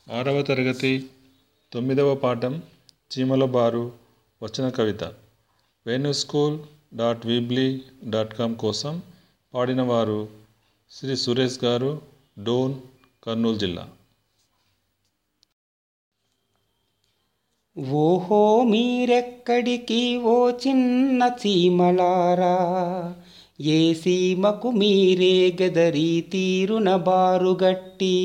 ఆరవ తరగతి తొమ్మిదవ పాఠం చీమల బారు వచన కవిత Venu school dot Weebly dot com కోసం పాడినవారు శ్రీ సురేష్ గారు డోన్ కర్నూలు జిల్లా ఓహో మీరెక్కడికి ఓ చిన్న చీమలారా ఏ సీమకు మీరే గదరి తీరున బారుగట్టి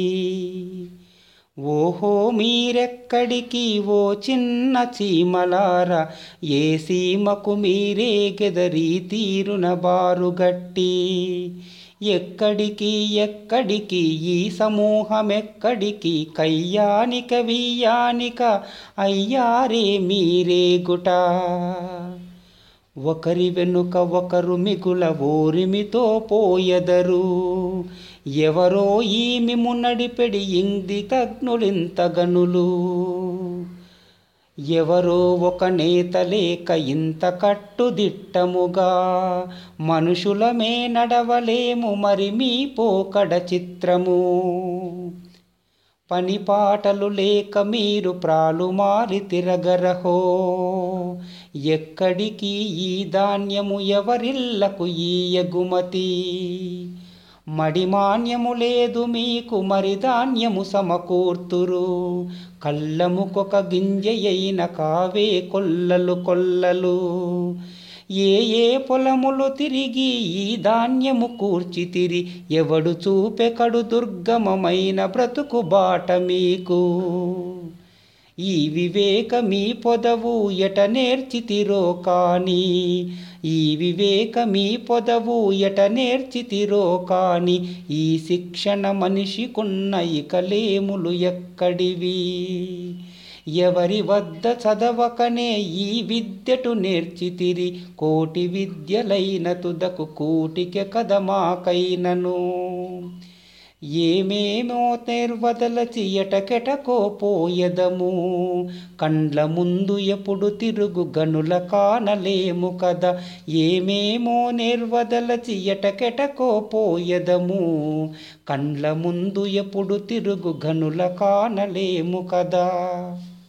ఓహో మీరెక్కడికి ఓ చిన్న చీమలారా ఏ సీమకు మీరే గదరి తీరున బారుగట్టి ఎక్కడికి ఎక్కడికి ఈ సమూహం ఎక్కడికి కయ్యానిక వియ్యానిక అయ్యారే మీరే గుట ఒకరి వెనుక ఒకరు మిగుల ఓరిమితో పోయెదరు ఎవరో ఈ మిము నడిపెడి ఇంది తగ్నులింత గనులు ఎవరో ఒక నేత లేక ఇంత కట్టుదిట్టముగా మనుషులమే నడవలేము మరి మీ పోకడ చిత్రము పని పాటలు లేక మీరు ప్రాలు మారి తిరగరహో ఎక్కడికి ఈ ధాన్యము ఎవరిల్లకు ఈ ఎగుమతి మడిమాన్యము లేదు మీకు మరి ధాన్యము సమకూర్తురు కళ్ళముకొక గింజయైన కావే కొల్లలు కొల్లలు ఏ ఏ పొలములు తిరిగి ఈ ధాన్యము కూర్చితిరి ఎవడు చూపెకడు దుర్గమమైన బ్రతుకు బాట మీకు ఈ వివేక మీ పొదవు ఎట నేర్చితిరో కాని ఈ వివేక మీ పొదవు ఎట నేర్చితిరో కాని ఈ శిక్షణ మనిషికున్న ఇకలేములు ఎక్కడివి ఎవరి వద్ద చదవకనే ఈ విద్యటు నేర్చితిరి కోటి విద్యలైన తుదకు కూటికె కదమాకైనను ఏమేమో నిర్వదలచి ఎటకెటకో పోయదము కండ్ల ముందు ఎప్పుడు తిరుగు గనుల కానలేము కదా ఏమేమో నిర్వదలచి ఎటకెటకో పోయదము కండ్ల ముందు ఎప్పుడు తిరుగు గనుల కానలేము కదా